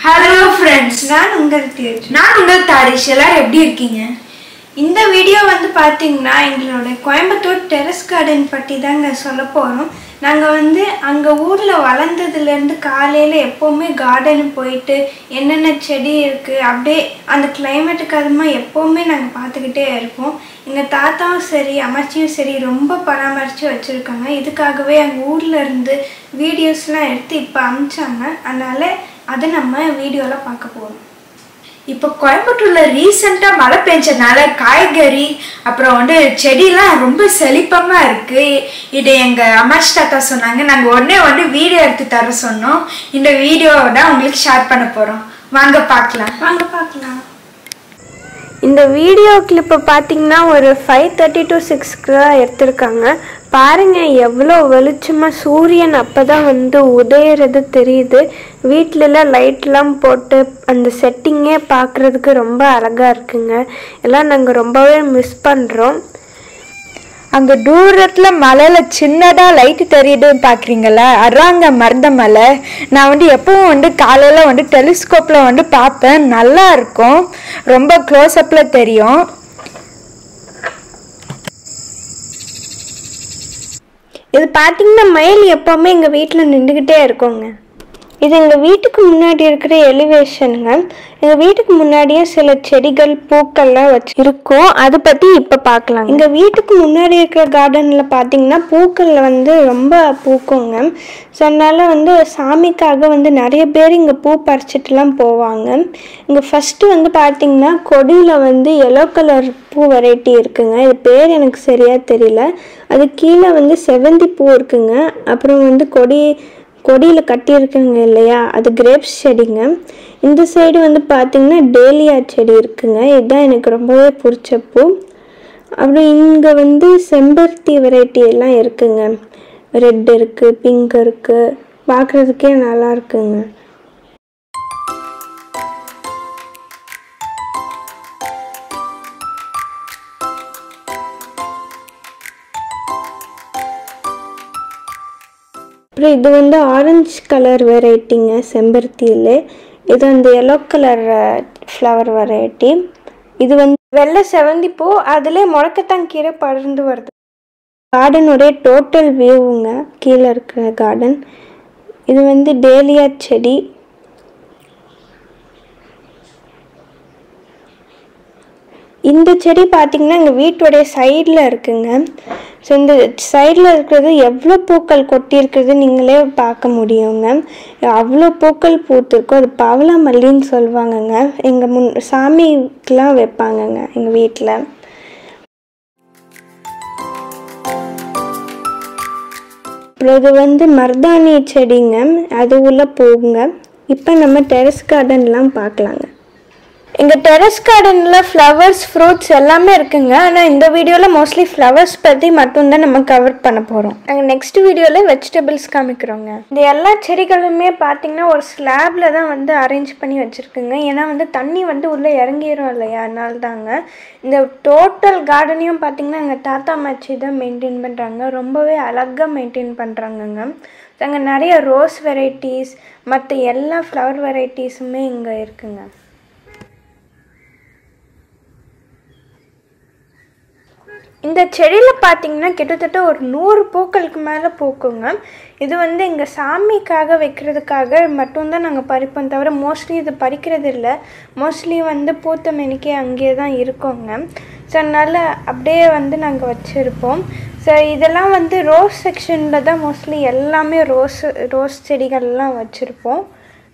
hello friends நான் உங்கள் தேஜ் நான் உங்கள் தாரிஷ் எல்லாரும் எப்படி இருக்கீங்க இந்த வீடியோ வந்து பார்த்தீங்கன்னா எங்களோட கோயம்புத்தூர் டெரஸ் கார்டன் பற்றி தாங்க சொல்ல போகிறோம் நாங்கள் வந்து அங்கே ஊரில் வளர்ந்ததுலேருந்து காலையில் எப்போவுமே கார்டன் போயிட்டு என்னென்ன செடி இருக்குது அப்படியே அந்த கிளைமேட்டுக்கு அதுமா எப்போவுமே நாங்கள் பார்த்துக்கிட்டே இருப்போம் எங்கள் தாத்தாவும் சரி அம்மாச்சியும் சரி ரொம்ப பராமரித்து வச்சுருக்காங்க இதுக்காகவே எங்கள் ஊரில் இருந்து வீடியோஸ்லாம் எடுத்து இப்போ அமிச்சாங்க அதனால் அதை நம்ம வீடியோவில் பார்க்க போகிறோம் இப்போ கோயம்புத்தூர்ல ரீசெண்டா மழை பெஞ்சனால காய்கறி அப்புறம் வந்து செடிலாம் ரொம்ப செழிப்பமா இருக்கு இது எங்க அம்மாச்சி தாத்தா சொன்னாங்க நாங்க உடனே வந்து வீடியோ எடுத்து தர சொன்னோம் இந்த வீடியோவை தான் உங்களுக்கு ஷேர் பண்ண போறோம் வாங்க பார்க்கலாம் வாங்க பார்க்கலாம் இந்த வீடியோ கிளிப்பை பார்த்தீங்கன்னா ஒரு ஃபைவ் தேர்ட்டி டு சிக்ஸ்க்கு தான் எடுத்திருக்காங்க பாருங்க எவ்வளோ வெளிச்சமாக சூரியன் அப்போ தான் வந்து உதயறது தெரியுது வீட்டிலலாம் லைட்லாம் போட்டு அந்த செட்டிங்கே பார்க்குறதுக்கு ரொம்ப அழகாக இருக்குங்க எல்லாம் நாங்கள் ரொம்பவே மிஸ் பண்ணுறோம் அங்க தூரத்துல மலையில சின்னதா லைட் தெரியுதுன்னு பாக்குறீங்களா அறாங்க மருந்த மலை நான் வந்து எப்பவும் வந்து காலையில வந்து டெலிஸ்கோப்ல வந்து பார்ப்பேன் நல்லா இருக்கும் ரொம்ப க்ளோஸ் அப்ல தெரியும் இது பார்த்தீங்கன்னா மயில் எப்போவுமே எங்கள் வீட்டில் நின்றுக்கிட்டே இருக்கோங்க இது எங்கள் வீட்டுக்கு முன்னாடி இருக்கிற எலிவேஷனுங்க எங்கள் வீட்டுக்கு முன்னாடியே சில செடிகள் பூக்கள்லாம் வச்சு இருக்கும் அதை பற்றி இப்போ பார்க்கலாம் எங்கள் வீட்டுக்கு முன்னாடி இருக்கிற கார்டனில் பார்த்தீங்கன்னா பூக்களில் வந்து ரொம்ப பூக்குங்க ஸோ அதனால் வந்து சாமிக்காக வந்து நிறைய பேர் இங்கே பூ பறிச்சிட்டுலாம் போவாங்க இங்கே ஃபஸ்ட்டு வந்து பார்த்தீங்கன்னா கொடியில் வந்து எல்லோ கலர் பூ வெரைட்டி இருக்குங்க இது பேர் எனக்கு சரியாக தெரியல அது கீழே வந்து செவந்தி பூ இருக்குங்க அப்புறம் வந்து கொடி கொடியில் கட்டியிருக்குங்க இல்லையா அது கிரேப்ஸ் செடிங்க இந்த சைடு வந்து பார்த்திங்கன்னா டேலியா செடி இருக்குங்க இதுதான் எனக்கு ரொம்பவே பிடிச்ச பூ அப்புறம் இங்கே வந்து செம்பருத்தி வெரைட்டி எல்லாம் இருக்குங்க ரெட் இருக்குது பிங்க் இருக்குது பார்க்குறதுக்கே நல்லா இருக்குங்க அப்புறம் இது வந்து ஆரஞ்சு கலர் வெரைட்டிங்க செம்பருத்தியில் இது அந்த எல்லோ கலர் ஃப்ளவர் வெரைட்டி இது வந்து வெள்ளை செவந்தி பூ அதில் முடக்கத்தான் கீரை படர்ந்து வருது கார்டனுடைய டோட்டல் வியூவுங்க கீழே இருக்கிற கார்டன் இது வந்து டேலியா செடி இந்த செடி பார்த்திங்கன்னா எங்கள் வீட்டுடைய சைடில் இருக்குங்க ஸோ இந்த சைடில் இருக்கிறது எவ்வளோ பூக்கள் கொட்டியிருக்கிறது நீங்களே பார்க்க முடியுங்க அவ்வளோ பூக்கள் பூத்திருக்கும் அது பவள மல்லின்னு சொல்லுவாங்கங்க எங்கள் முன் சாமிக்கெலாம் வைப்பாங்கங்க எங்கள் வீட்டில் அப்புறம் இது வந்து மருதாணி செடிங்க அது உள்ள பூங்க இப்போ நம்ம டெரஸ் கார்டன்லாம் பார்க்கலாங்க எங்கள் டெரஸ் கார்டனில் ஃப்ளவர்ஸ் ஃப்ரூட்ஸ் எல்லாமே இருக்குங்க ஆனால் இந்த வீடியோவில் மோஸ்ட்லி ஃப்ளவர்ஸ் பற்றி மட்டும்தான் நம்ம கவர் பண்ண போகிறோம் நாங்கள் நெக்ஸ்ட் வீடியோவில் வெஜிடபிள்ஸ் காமிக்கிறோங்க இந்த எல்லா செடிகளுமே பார்த்தீங்கன்னா ஒரு ஸ்லாபில் தான் வந்து அரேஞ்ச் பண்ணி வச்சுருக்குங்க ஏன்னா வந்து தண்ணி வந்து உள்ளே இறங்கிடும் இல்லையா அதனால தாங்க இந்த டோட்டல் கார்டனையும் பார்த்தீங்கன்னா எங்கள் தாத்தா மச்சி தான் மெயின்டைன் பண்ணுறாங்க ரொம்பவே அழகாக மெயின்டைன் பண்ணுறாங்கங்க அங்கே நிறைய ரோஸ் வெரைட்டிஸ் மற்ற எல்லா ஃப்ளவர் வெரைட்டிஸுமே இங்கே இருக்குங்க இந்த செடியில் பார்த்தீங்கன்னா கிட்டத்தட்ட ஒரு நூறு பூக்களுக்கு மேலே பூக்குங்க இது வந்து எங்கள் சாமிக்காக வைக்கிறதுக்காக மட்டும்தான் நாங்கள் பறிப்போம் தவிர மோஸ்ட்லி இது பறிக்கிறது இல்லை மோஸ்ட்லி வந்து பூத்த மெனிக்கே அங்கேயே தான் இருக்கோங்க ஸோ அதனால் அப்படியே வந்து நாங்கள் வச்சுருப்போம் ஸோ இதெல்லாம் வந்து ரோஸ் செக்ஷனில் தான் மோஸ்ட்லி எல்லாமே ரோஸ் ரோஸ் செடிகள்லாம் வச்சுருப்போம்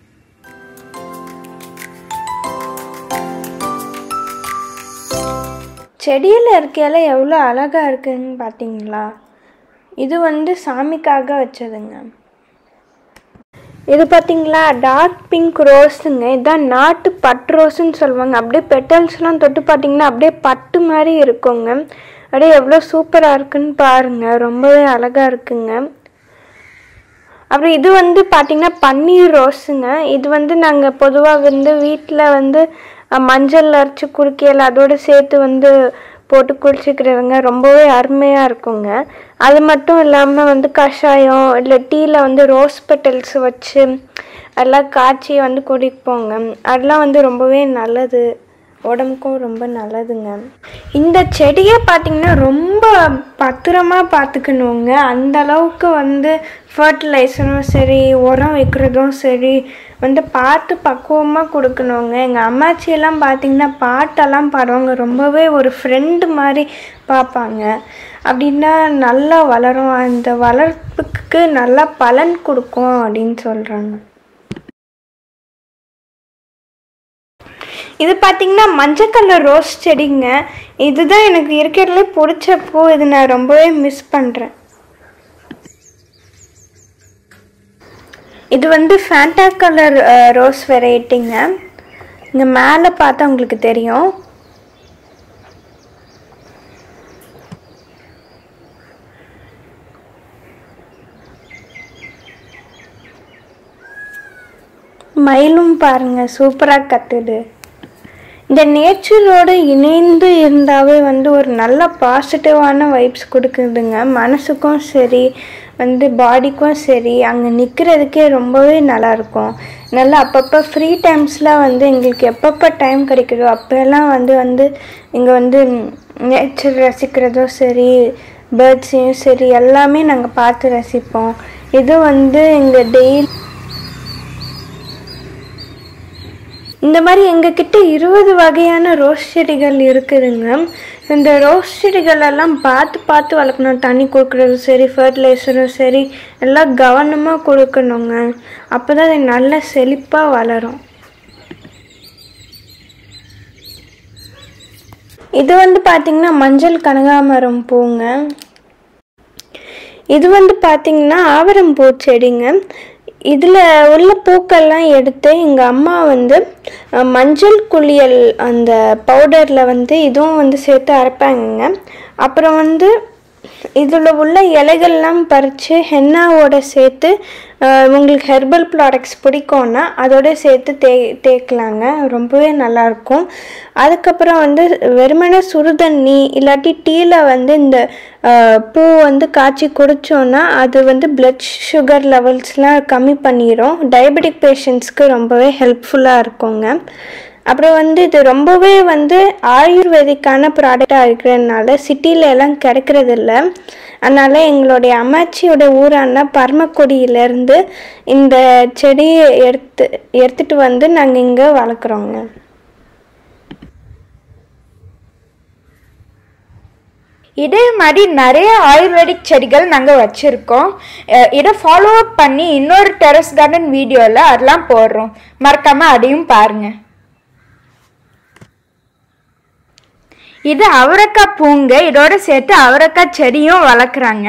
செடியில் இருக்கையில எவ்வளோ அழகாக இருக்குன்னு பார்த்தீங்களா இது வந்து சாமிக்காக வச்சதுங்க இது பார்த்தீங்களா டார்க் பிங்க் ரோஸுங்க இதுதான் நாட்டு பட்டு ரோஸுன்னு சொல்லுவாங்க அப்படியே பெட்டல்ஸ்லாம் தொட்டு பார்த்தீங்கன்னா அப்படியே பட்டு மாதிரி இருக்குங்க அப்படியே எவ்வளோ சூப்பராக இருக்குன்னு பாருங்கள் ரொம்பவே அழகாக இருக்குங்க அப்புறம் இது வந்து பார்த்திங்கன்னா பன்னீர் ரோஸுங்க இது வந்து நாங்கள் பொதுவாக வந்து வீட்டில் வந்து அஹ், மஞ்சள் அரைச்சி குடிக்கையில் அதோடு சேர்த்து வந்து போட்டு குடிச்சிக்கிறதுங்க ரொம்பவே அருமையாக இருக்குங்க அது மட்டும் இல்லாமல் வந்து கஷாயம் இல்லை டீயில் வந்து ரோஸ் பெட்டல்ஸ் வச்சு அதெல்லாம் காய்ச்சி வந்து குடிப்போங்க அதெல்லாம் வந்து ரொம்பவே நல்லது உடம்புக்கும் ரொம்ப நல்லதுங்க இந்த செடியை பார்த்தீங்கன்னா ரொம்ப பத்திரமா பார்த்துக்கணுங்க அந்த அளவுக்கு வந்து ஃபர்டிலைசரும் சரி உரம் வைக்கிறதும் சரி வந்து பார்த்து பக்குவமாக கொடுக்கணுங்க எங்கள் அம்மாச்சியெல்லாம் பார்த்தீங்கன்னா பாட்டெல்லாம் பாடுவாங்க ரொம்பவே ஒரு ஃப்ரெண்டு மாதிரி பார்ப்பாங்க அப்படின்னா நல்லா வளரும் அந்த வளர்ப்புக்கு நல்லா பலன் கொடுக்கும் அப்படின்னு சொல்கிறாங்க இது பார்த்தீங்கன்னா மஞ்சள் கலர் ரோஸ் செடிங்க இதுதான் எனக்கு இருக்கிறதுலே பிடிச்ச பூ இது நான் ரொம்பவே மிஸ் பண்ணுறேன் இது வந்து ஃபேண்டா கலர் ரோஸ் வெரைட்டிங்க இங்கே மேலே பார்த்தா உங்களுக்கு தெரியும் மயிலும் பாருங்க சூப்பராக கத்துது இந்த நேச்சரோடு இணைந்து இருந்தாவே வந்து ஒரு நல்ல பாசிட்டிவான வைப்ஸ் கொடுக்குதுங்க மனசுக்கும் சரி வந்து பாடிக்கும் சரி அங்கே நிற்கிறதுக்கே ரொம்பவே நல்லாயிருக்கும் நல்லா அப்பப்போ ஃப்ரீ டைம்ஸ்லாம் வந்து எங்களுக்கு எப்பப்போ டைம் கிடைக்குதோ அப்போல்லாம் வந்து வந்து இங்கே வந்து நேச்சர் ரசிக்கிறதும் சரி பேர்ட்ஸையும் சரி எல்லாமே நாங்கள் பார்த்து ரசிப்போம் இது வந்து இங்கே டெய்லி இந்த மாதிரி எங்ககிட்ட இருபது வகையான ரோஸ் செடிகள் இருக்குதுங்க இந்த ரோஸ் செடிகள் எல்லாம் பார்த்து பார்த்து வளர்க்கணும் தண்ணி கொடுக்குறதும் சரி ஃபர்டிலைசரும் சரி எல்லாம் கவனமாக கொடுக்கணுங்க அப்போ தான் அது நல்ல செழிப்பாக வளரும் இது வந்து பார்த்திங்கன்னா மஞ்சள் கனகாமரம் பூங்க இது வந்து பார்த்திங்கன்னா ஆவரம்பூ செடிங்க இதில் உள்ள பூக்கள்லாம் எடுத்து எங்கள் அம்மா வந்து அஹ், மஞ்சள் குளியல் அந்த பவுடரில் வந்து இதுவும் வந்து சேர்த்து அரைப்பாங்கங்க அப்புறம் வந்து இதில் உள்ள இலைகள்லாம் பறித்து ஹென்னாவோட சேர்த்து அஹ், உங்களுக்கு ஹெர்பல் ப்ராடக்ட்ஸ் பிடிக்கும்னா அதோட சேர்த்து தே தேய்க்கலாங்க ரொம்பவே நல்லாயிருக்கும் அதுக்கப்புறம் வந்து வெறுமனே சுடுதண்ணி இல்லாட்டி டீயில் வந்து இந்த அஹ், பூ வந்து காய்ச்சி குடித்தோன்னா அது வந்து பிளட் சுகர் லெவல்ஸ்லாம் கம்மி பண்ணிடும் டயபெட்டிக் பேஷண்ட்ஸ்க்கு ரொம்பவே ஹெல்ப்ஃபுல்லாக இருக்குங்க அப்புறம் வந்து இது ரொம்பவே வந்து ஆயுர்வேதிக்கான ப்ராடக்டாக இருக்கிறதுனால சிட்டில எல்லாம் கிடைக்கிறது இல்ல அதனால் எங்களுடைய அம்மாச்சியோட ஊரான பரமக்குடியிலேருந்து இந்த செடியை எடுத்து எடுத்துகிட்டு வந்து நாங்கள் இங்கே வளர்க்குறோங்க இதே மாதிரி நிறைய ஆயுர்வேதிக் செடிகள் நாங்கள் வச்சுருக்கோம் அஹ் இதை ஃபாலோ அப் பண்ணி இன்னொரு டெரஸ் கார்டன் வீடியோவில் அதெல்லாம் போடுறோம் மறக்காமல் அதையும் பாருங்கள் இது அவரைக்காய் பூங்க இதோட சேர்த்து அவரைக்காய் செடியும் வளர்க்குறாங்க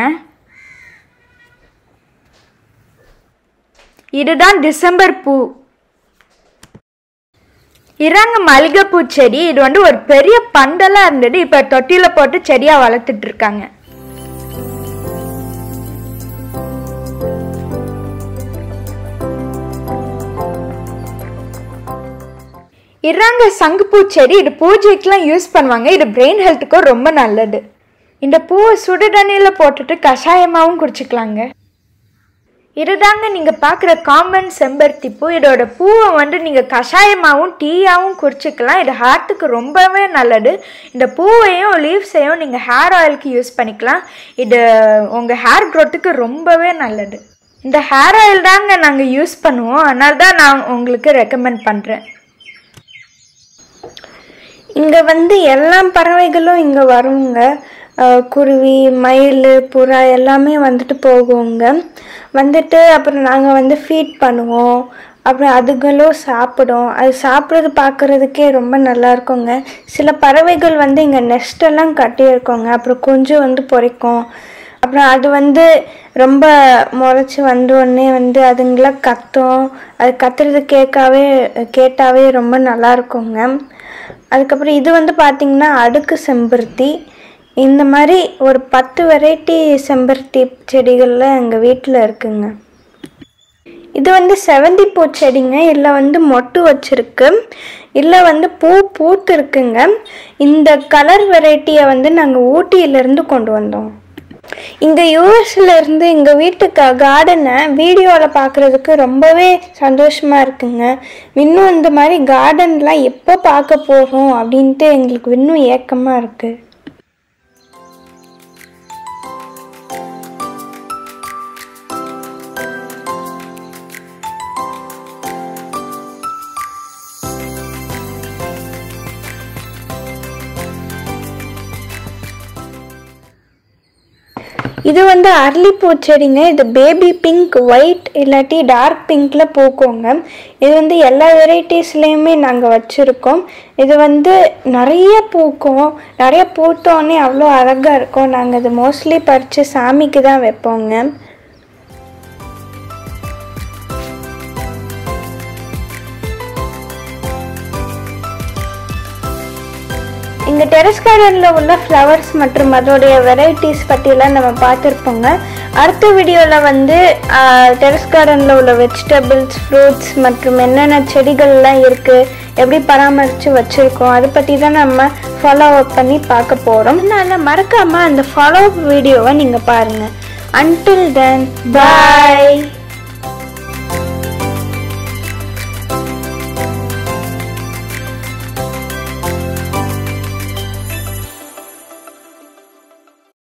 இதுதான் டிசம்பர் பூ இறாங்க மல்லிகைப்பூ செடி இது வந்து ஒரு பெரிய பந்தலா இருந்தது இப்ப தொட்டியில போட்டு செடியா வளர்த்துட்டு இருக்காங்க இறாங்க சங்குப்பூ செடி இது பூஜைக்கெலாம் யூஸ் பண்ணுவாங்க இது பிரெயின் ஹெல்த்துக்கும் ரொம்ப நல்லது இந்த பூவை சுடு தண்ணியில் போட்டுட்டு கஷாயமாகவும் குடிச்சிக்கலாங்க இதுதாங்க நீங்கள் பார்க்குற காமன் செம்பருத்தி பூ இதோட பூவை வந்து நீங்கள் கஷாயமாகவும் டீயாகவும் குடிச்சிக்கலாம் இது ஹார்ட்டுக்கு ரொம்பவே நல்லது இந்த பூவையும் லீவ்ஸையும் நீங்கள் ஹேர் ஆயிலுக்கு யூஸ் பண்ணிக்கலாம் இது உங்கள் ஹேர் க்ரோத்துக்கு ரொம்பவே நல்லது இந்த ஹேர் ஆயில் தாங்க நாங்கள் யூஸ் பண்ணுவோம் அதனால தான் நான் உங்களுக்கு ரெக்கமெண்ட் பண்ணுறேன் இங்கே வந்து எல்லா பறவைகளும் இங்கே வருங்க அஹ் குருவி மயில் புறா எல்லாமே வந்துட்டு போகுங்க வந்துட்டு அப்புறம் நாங்கள் வந்து ஃபீட் பண்ணுவோம் அப்புறம் அதுகளும் சாப்பிடும் அது சாப்பிட்றது பார்க்குறதுக்கே ரொம்ப நல்லா இருக்குங்க சில பறவைகள் வந்து இங்கே நெஸ்ட் எல்லாம் கட்டியிருக்கோங்க அப்புறம் குஞ்சு வந்து பொரிக்கும் அப்புறம் அது வந்து ரொம்ப முளைச்சி வந்த உடனே வந்து அதுங்களாம் கத்தும் அது கத்துறது கேட்காவே கேட்டாவே ரொம்ப நல்லா இருக்குங்க அதுக்கப்புறம் இது வந்து பார்த்திங்கன்னா அடுக்கு செம்பருத்தி இந்த மாதிரி ஒரு பத்து வெரைட்டி செம்பருத்தி செடிகளில் எங்கள் வீட்டில் இருக்குங்க இது வந்து செவந்தி பூ செடிங்க இதில் வந்து மொட்டு வச்சிருக்கு இதில் வந்து பூ பூத்து இருக்குங்க இந்த கலர் வெரைட்டியை வந்து நாங்கள் ஊட்டியிலேருந்து கொண்டு வந்தோம் இங்கே யூஎஸ்ல இருந்து எங்கள் வீட்டுக்கு கார்டனை வீடியோவில் பார்க்குறதுக்கு ரொம்பவே சந்தோஷமாக இருக்குங்க இன்னும் இந்த மாதிரி கார்டன்லாம் எப்போ பார்க்க போகிறோம் அப்படின்ட்டு எங்களுக்கு இன்னும் ஏக்கமாக இருக்குது இது வந்து அரளிப்பூ செடிங்க இது பேபி பிங்க் ஒயிட் இல்லாட்டி டார்க் பிங்க்ல பூக்குங்க இது வந்து எல்லா வெரைட்டிஸ்லேயுமே நாங்கள் வச்சுருக்கோம் இது வந்து நிறைய பூக்கும் நிறைய பூத்தோடனே அவ்வளோ அழகாக இருக்கும் நாங்கள் இது மோஸ்ட்லி பறித்து சாமிக்கு தான் வைப்போங்க எங்கள் டெரஸ் கார்டனில் உள்ள ஃப்ளவர்ஸ் மற்றும் அதோடைய வெரைட்டிஸ் பற்றியெல்லாம் நம்ம பார்த்துருப்போங்க அடுத்த வீடியோவில் வந்து டெரஸ் கார்டனில் உள்ள வெஜிடபிள்ஸ் ஃப்ரூட்ஸ் மற்றும் என்னென்ன செடிகள்லாம் இருக்குது எப்படி பராமரித்து வச்சுருக்கோம் அதை பற்றி தான் நம்ம ஃபாலோ அப் பண்ணி பார்க்க போகிறோம் அதனால் மறக்காமல் அந்த ஃபாலோ அப் வீடியோவை நீங்கள் பாருங்கள் அன்டில் தென் பாய்